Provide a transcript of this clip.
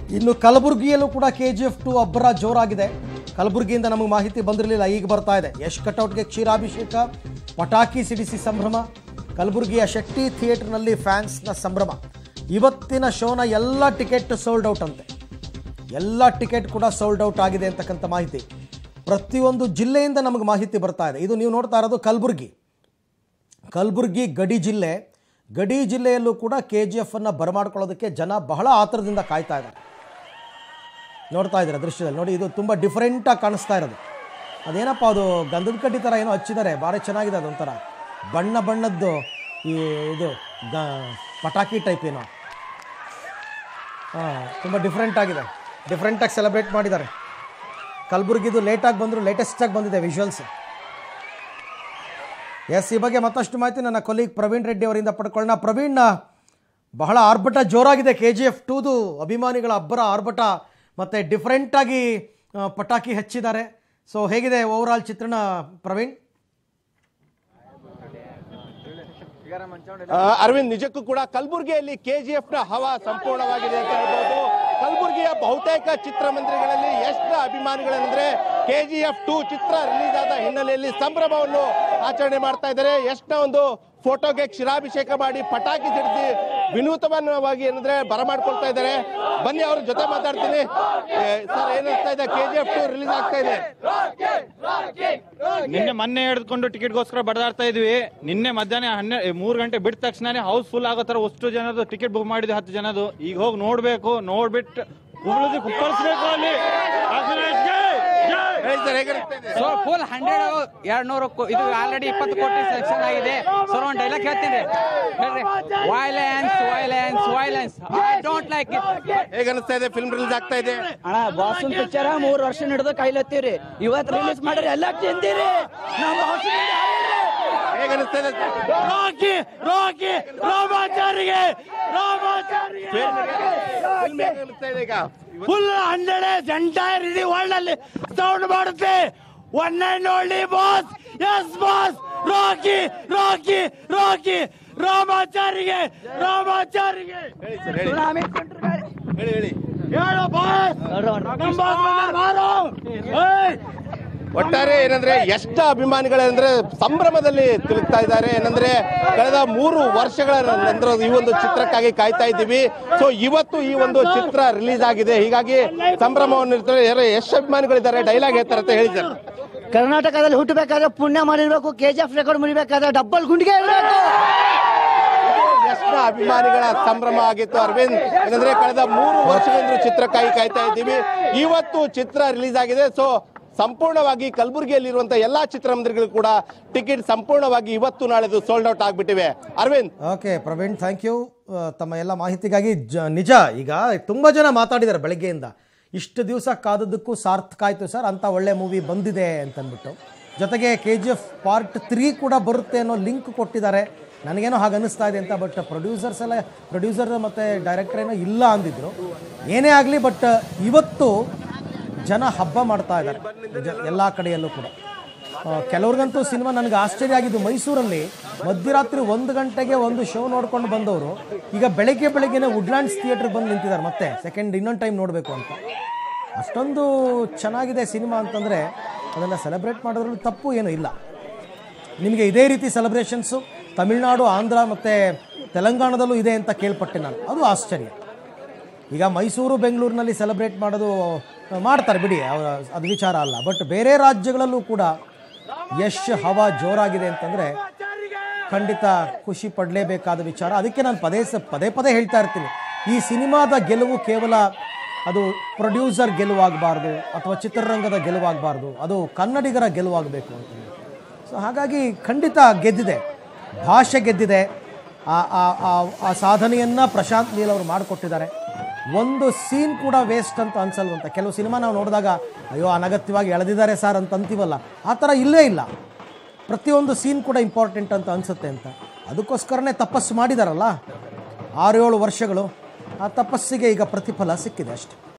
ಇನ್ನು ಕಲಬುರಗಿಯಲ್ಲೂ ಕೂಡ K G F two ಅಬ್ಬರ ಜೋರಾಗಿದೆ ಕಲಬುರಗಿಯಿಂದ ನಮಗೆ ಮಾಹಿತಿ ಬಂದಿರಲಿಲ್ಲ ಈಗ ಬರ್ತಾ ಇದೆ ಯಶ್ ಕಟೌಟ್ಗೆ ಕ್ಷೀರಾಭಿಷೇಕ ಪಟಾಕಿ ಸಿಡಿಸಿ ಸಂಭ್ರಮ ಕಲಬುರಗಿಯ ಶೆಟ್ಟಿ ಥಿಯೇಟರ್ನಲ್ಲಿ ಫ್ಯಾನ್ಸ್ನ ಸಂಭ್ರಮ ಇವತ್ತಿನ ಶೋನ ಎಲ್ಲ ಟಿಕೆಟ್ ಸೋಲ್ಡ್ ಔಟ್ ಅಂತೆ ಎಲ್ಲ ಟಿಕೆಟ್ ಕೂಡ ಸೋಲ್ಡ್ ಔಟ್ ಆಗಿದೆ ಅಂತಕ್ಕಂಥ ಮಾಹಿತಿ ಪ್ರತಿಯೊಂದು ಜಿಲ್ಲೆಯಿಂದ ನಮಗೆ ಮಾಹಿತಿ ಬರ್ತಾ ಇದೆ ಇದು ನೀವು ನೋಡ್ತಾ ಇರೋದು ಕಲಬುರಗಿ ಕಲಬುರಗಿ ಗಡಿ ಜಿಲ್ಲೆ ಗಡಿ ಜಿಲ್ಲೆಯಲ್ಲೂ ಕೂಡ ಕೆ ಜಿ ಎಫನ್ನು ಬರಮಾಡ್ಕೊಳ್ಳೋದಕ್ಕೆ ಜನ ಬಹಳ ಆತರದಿಂದ ಕಾಯ್ತಾ ಇದ್ದಾರೆ ನೋಡ್ತಾ ಇದ್ದಾರೆ ದೃಶ್ಯದಲ್ಲಿ ನೋಡಿ ಇದು ತುಂಬ ಡಿಫ್ರೆಂಟಾಗಿ ಕಾಣಿಸ್ತಾ ಇರೋದು ಅದೇನಪ್ಪ ಅದು ಗಂಧದ ಕಡ್ಡಿ ಥರ ಏನೋ ಹಚ್ಚಿದ್ದಾರೆ ಭಾರಿ ಚೆನ್ನಾಗಿದೆ ಅದೊಂಥರ ಬಣ್ಣ ಬಣ್ಣದ್ದು ಈ ಇದು ಗ ಪಟಾಕಿ ಟೈಪ್ ಏನೋ ಹಾಂ ತುಂಬ ಡಿಫ್ರೆಂಟ್ ಆಗಿದೆ ಡಿಫ್ರೆಂಟಾಗಿ ಸೆಲೆಬ್ರೇಟ್ ಮಾಡಿದ್ದಾರೆ ಕಲಬುರಗಿದು ಲೇಟಾಗಿ ಬಂದರೂ ಲೇಟೆಸ್ಟಾಗಿ ಬಂದಿದೆ ವಿಜುವಲ್ಸ್ ಎಸ್ ಈ ಬಗ್ಗೆ ಮತ್ತಷ್ಟು ಮಾಹಿತಿ ನನ್ನ ಕೊಲೀಗ್ ಪ್ರವೀಣ್ ರೆಡ್ಡಿ ಅವರಿಂದ ಪಡ್ಕೊಳ್ಳೋಣ ಪ್ರವೀಣ್ ಬಹಳ ಆರ್ಭಟ ಜೋರಾಗಿದೆ ಕೆ ಜಿ ಎಫ್ ಟೂದು ಅಭಿಮಾನಿಗಳ ಅಬ್ಬರ ಆರ್ಭಟ ಮತ್ತು ಡಿಫ್ರೆಂಟಾಗಿ ಆ, ಪಟಾಕಿ ಹಚ್ಚಿದ್ದಾರೆ ಸೊ ಹೇಗಿದೆ ಓವರಾಲ್ ಚಿತ್ರಣ ಪ್ರವೀಣ್ ಆ, ಅರವಿಂದ್ ನಿಜಕ್ಕೂ ಕೂಡ ಕಲಬುರಗಿಯಲ್ಲಿ ಕೆಜಿಎಫ್ ನ ಹವಾ ಸಂಪೂರ್ಣವಾಗಿದೆ ಅಂತ ಹೇಳ್ಬೋದು ಕಲಬುರಗಿಯ ಬಹುತೇಕ ಚಿತ್ರಮಂದಿರಗಳಲ್ಲಿ ಎಷ್ಟು ಅಭಿಮಾನಿಗಳಂದ್ರೆ ಕೆಜಿಎಫ್ ಟು ಚಿತ್ರ ರಿಲೀಸ್ ಆದ ಹಿನ್ನೆಲೆಯಲ್ಲಿ ಸಂಭ್ರಮವನ್ನು ಆಚರಣೆ ಮಾಡ್ತಾ ಇದ್ದಾರೆ ಎಷ್ಟ ಒಂದು ಫೋಟೋಗೆ ಕ್ಷೀರಾಭಿಷೇಕ ಮಾಡಿ ಪಟಾಕಿ ಸಿಡಿಸಿ ವಿನೂತನವಾಗಿ ಏನಂದ್ರೆ ಬರಮಾಡ್ಕೊಳ್ತಾ ಇದ್ದಾರೆ ಬನ್ನಿ ಅವ್ರ ಜೊತೆ ಮಾತಾಡ್ತೀನಿ ಏ, ಸರ್ ಏನಿಸ್ತಾ ಇದೆ ಕೆಜಿಎಫ್ ಟು ರಿಲೀಸ್ ಆಗ್ತಾ ಇದೆ ನಿನ್ನೆ ಮೊನ್ನೆ ಹಿಡಿದುಕೊಂಡು ಟಿಕೆಟ್ಗೋಸ್ಕರ ಬಡದಾಡ್ತಾ ಇದ್ವಿ ನಿನ್ನೆ ಮಧ್ಯಾಹ್ನ ಹನ್ನೆರಡು ಮೂರು ಗಂಟೆ ಬಿಟ್ಟ ತಕ್ಷಣನೇ ಹೌಸ್ ಫುಲ್ ಆಗೋ ತರ ಅಷ್ಟು ಜನದ್ದು ಟಿಕೆಟ್ ಬುಕ್ ಮಾಡಿದ್ವಿ ಹತ್ತು ಜನದು ಈಗ ಹೋಗಿ ನೋಡ್ಬೇಕು ನೋಡ್ಬಿಟ್ಟು ಕುಂಬಳದಿ ಕುಪ್ಪಳಿಸ್ಬೇಕು ಅಲ್ಲಿ ಕಾಂಗ್ರೆಸ್ಗೆ ಜೈ! ಹೇಳಿ ಸರ್ ಹೇಗಿರುತ್ತೆ ಇದೆ ಸೊ ಫುಲ್ ಹಂಡ್ರೆಡ್ ಎರಡ್ ನೂರು ಇದು ಆಲ್ರೆಡಿ ಇಪ್ಪತ್ತು ಕೋಟಿ ಸೆಕ್ಷನ್ ಆಗಿದೆ ಸರ್ ಒಂದು ಡೈಲಾಗ್ ಹೇಳ್ತೀನಿ ಹೇಳ್ರಿ violence violence violence I don't like it ಹೇಗೆ ಅನಿಸ್ತಾ ಇದೆ ಫಿಲ್ಮ್ ರಿಲೀಸ್ ಆಗ್ತಾ ಇದೆ ಅಣ್ಣ ಬಾಸನ್ ಪಿಕ್ಚರ್ ಮೂರ್ ವರ್ಷ ಹಿಡಿದು ಕೈಲತ್ತೀವ್ರಿ ಇವತ್ ರಿಲೀಸ್ ಮಾಡ್ರಿ ಎಲ್ಲ ತಿಂದಿರಿ ನಮ್ಮ ಹೇಗೆ ಅನಿಸ್ತಾ ಇದೆ ರಾಕಿ ರಾಕಿ ರಾಮಾಚಾರಿಗೆ ರಾಮಾಚಾರಿಗೆ ಫಿಲ್ಮ್ ಹೇಗೆ ಅನಿಸ್ತಾ ಇದೆ ಈಗ ಫುಲ್ ಹಂಡ್ರೆಡ್ ಎಂಟೈರ್ ಇಡೀ ವರ್ಲ್ಡ್ ಅಲ್ಲಿ ಸೌಂಡ್ ಮಾಡುತ್ತೆ one and only boss yes boss Rocky Rocky Rocky ರಾಮಾಚಾರಿಗೆ ರಾಮಾಚಾರಿಗೆ ಹೇಳಿ ಸರ್ ಹೇಳಿ ಹೇಳಿ ಹೇಳಿ ಹೇಳು ಬಾಸ್ ನಮ್ಮ boss ಬಂದಾರ, ಬಾರೋ. ಏಯ್! ಒಟ್ಟಾರೆ ಏನಂದ್ರೆ ಎಷ್ಟು ಅಭಿಮಾನಿಗಳಂದ್ರೆ ಸಂಭ್ರಮದಲ್ಲಿ ತಿರುಗ್ತಾ ಇದ್ದಾರೆ ಏನಂದ್ರೆ ಕಳೆದ ಮೂರು ವರ್ಷಗಳ ನಂತರ ಈ ಒಂದು ಚಿತ್ರಕ್ಕಾಗಿ ಕಾಯ್ತಾ ಇದ್ದೀವಿ ಸೊ ಇವತ್ತು ಈ ಒಂದು ಚಿತ್ರ ರಿಲೀಸ್ ಆಗಿದೆ ಹೀಗಾಗಿ ಸಂಭ್ರಮವನ್ನು ಇರ್ತಾರೆ ಯಾರು ಎಷ್ಟು ಅಭಿಮಾನಿಗಳಿದ್ದಾರೆ ಡೈಲಾಗ್ ಹೇಳ್ತಾರೆ ಅಂತ ಹೇಳಿ ಸರ್ ಕರ್ನಾಟಕದಲ್ಲಿ ಹುಟ್ಟಬೇಕಾದ್ರೆ ಪುಣ್ಯ ಮಾಡಿರ್ಬೇಕು ಕೆ ಜಿ ಎಫ್ ರೆಕಾರ್ಡ್ ಮುರಿಬೇಕಾದ್ರೆ ಡಬ್ಬಲ್ ಗುಂಡಿಗೆ ಇರಬೇಕು ಎಷ್ಟು ಅಭಿಮಾನಿಗಳ ಸಂಭ್ರಮ ಆಗಿತ್ತು ಅರವಿಂದ್ ಏನಂದ್ರೆ ಕಳೆದ ಮೂರು ವರ್ಷಗಳಿಂದ ಚಿತ್ರಕ್ಕಾಗಿ ಕಾಯ್ತಾ ಇದ್ದೀವಿ ಇವತ್ತು ಚಿತ್ರ ರಿಲೀಸ್ ಆಗಿದೆ ಸೊ ಸಂಪೂರ್ಣವಾಗಿ ಕಲಬುರಗಿಯಲ್ಲಿರುವಂತಹ ಎಲ್ಲಾ ಚಿತ್ರಮಂದಿರಗಳು ಕೂಡ ಟಿಕೆಟ್ ಸಂಪೂರ್ಣವಾಗಿ ಇವತ್ತು ನಾಳೆದು ಸೋಲ್ಡ್ ಔಟ್ ಆಗ್ಬಿಟ್ಟಿವೆ Arvind okay Praveen thank you ತಮ್ಮ ಎಲ್ಲ ಮಾಹಿತಿಗಾಗಿ ಜ ನಿಜ ಈಗ ತುಂಬ ಜನ ಮಾತಾಡಿದ್ದಾರೆ ಬೆಳಗ್ಗೆಯಿಂದ ಇಷ್ಟು ದಿವಸ ಕಾದದ್ದಕ್ಕೂ ಸಾರ್ಥಕ ಆಯಿತು ಸರ್ ಅಂಥ ಒಳ್ಳೆ ಮೂವಿ ಬಂದಿದೆ ಅಂತಂದ್ಬಿಟ್ಟು ಜೊತೆಗೆ K G F part three ಕೂಡ ಬರುತ್ತೆ ಅನ್ನೋ ಲಿಂಕ್ ಕೊಟ್ಟಿದ್ದಾರೆ ನನಗೇನೋ ಹಾಗೆ ಅನ್ನಿಸ್ತಾ ಇದೆ ಅಂತ ಬಟ್ ಪ್ರೊಡ್ಯೂಸರ್ಸ್ ಎಲ್ಲ ಪ್ರೊಡ್ಯೂಸರ್ ಮತ್ತು ಡೈರೆಕ್ಟರ್ ಏನೋ ಇಲ್ಲ ಅಂದಿದ್ರು ಏನೇ ಆಗಲಿ ಬಟ್ ಇವತ್ತು ಜನ ಹಬ್ಬ ಮಾಡ್ತಾ ಇದ್ದಾರೆ ಎಲ್ಲ ಕಡೆಯಲ್ಲೂ ಕೂಡ ಆ, ಕೆಲವ್ರಿಗಂತೂ ಸಿನಿಮಾ ನನಗೆ ಆಶ್ಚರ್ಯ ಆಗಿದ್ದು ಮೈಸೂರಲ್ಲಿ ಮಧ್ಯರಾತ್ರಿ ಒಂದು ಗಂಟೆಗೆ ಒಂದು ಶೋ ನೋಡ್ಕೊಂಡು ಬಂದವರು ಈಗ ಬೆಳಗ್ಗೆ ಬೆಳಗ್ಗೆನೆ ವುಡ್ಲ್ಯಾಂಡ್ಸ್ ಥಿಯೇಟರ್ ಬಂದು ನಿಂತಿದ್ದಾರೆ ಮತ್ತೆ ಸೆಕೆಂಡ್ ಇನ್ನೊಂದು ಟೈಮ್ ನೋಡಬೇಕು ಅಂತ ಅಷ್ಟೊಂದು ಚೆನ್ನಾಗಿದೆ ಸಿನಿಮಾ ಅಂತಂದರೆ ಅದನ್ನು ಸೆಲೆಬ್ರೇಟ್ ಮಾಡೋದ್ರಲ್ಲಿ ತಪ್ಪು ಏನೂ ಇಲ್ಲ ನಿಮಗೆ ಇದೇ ರೀತಿ ಸೆಲೆಬ್ರೇಷನ್ಸು ತಮಿಳುನಾಡು ಆಂಧ್ರ ಮತ್ತು ತೆಲಂಗಾಣದಲ್ಲೂ ಇದೆ ಅಂತ ಕೇಳ್ಪಟ್ಟೆ ನಾನು ಅದು ಆಶ್ಚರ್ಯ ಈಗ ಮೈಸೂರು ಬೆಂಗಳೂರಿನಲ್ಲಿ ಸೆಲೆಬ್ರೇಟ್ ಮಾಡೋದು ಆ, ಮಾಡ್ತಾರೆ ಬಿಡಿ ಅವ್ರ- ಅದು ವಿಚಾರ ಅಲ್ಲ ಬಟ್ ಬೇರೆ ರಾಜ್ಯಗಳಲ್ಲೂ ಕೂಡ ಯಶ್ ಹವಾ ಜೋರಾಗಿದೆ ಅಂತಂದರೆ ಖಂಡಿತ ಖುಷಿ ಪಡಲೇಬೇಕಾದ ವಿಚಾರ ಅದಕ್ಕೆ ನಾನು ಪದೇ ಸ ಪದೇ ಪದೇ ಹೇಳ್ತಾ ಇರ್ತೀನಿ ಈ ಸಿನಿಮಾದ ಗೆಲುವು ಕೇವಲ ಅದು ಪ್ರೊಡ್ಯೂಸರ್ ಗೆಲುವಾಗಬಾರ್ದು ಅಥವಾ ಚಿತ್ರರಂಗದ ಗೆಲುವಾಗಬಾರ್ದು ಅದು ಕನ್ನಡಿಗರ ಗೆಲುವಾಗಬೇಕು ಅಂತ ಸೊ ಹಾಗಾಗಿ ಖಂಡಿತ ಗೆದ್ದಿದೆ ಭಾಷೆ ಗೆದ್ದಿದೆ ಆ ಆ- ಆ- ಆ ಸಾಧನೆಯನ್ನು ಪ್ರಶಾಂತ್ ನೀಲ್ ಅವರು ಮಾಡಿಕೊಟ್ಟಿದ್ದಾರೆ ಒಂದು ಸೀನ್ ಕೂಡ ವೇಸ್ಟ್ ಅಂತ ಅನ್ಸಲ್ವಂತ ಕೆಲವು ಸಿನಿಮಾ ನಾವು ನೋಡಿದಾಗ ಅಯ್ಯೋ ಅನಗತ್ಯವಾಗಿ ಎಳೆದಿದ್ದಾರೆ ಸರ್ ಅಂತ ಅಂತೀವಲ್ಲ ಆ ಥರ ಇಲ್ಲೇ ಇಲ್ಲ ಪ್ರತಿಯೊಂದು ಸೀನ್ ಕೂಡ ಇಂಪಾರ್ಟೆಂಟ್ ಅಂತ ಅನಿಸುತ್ತೆ ಅಂತ ಅದಕ್ಕೋಸ್ಕರನೇ ತಪಸ್ಸು ಮಾಡಿದಾರಲ್ಲ ಆರು ಏಳು ವರ್ಷಗಳು ಆ ತಪಸ್ಸಿಗೆ ಈಗ ಪ್ರತಿಫಲ ಸಿಕ್ಕಿದೆ ಅಷ್ಟೆ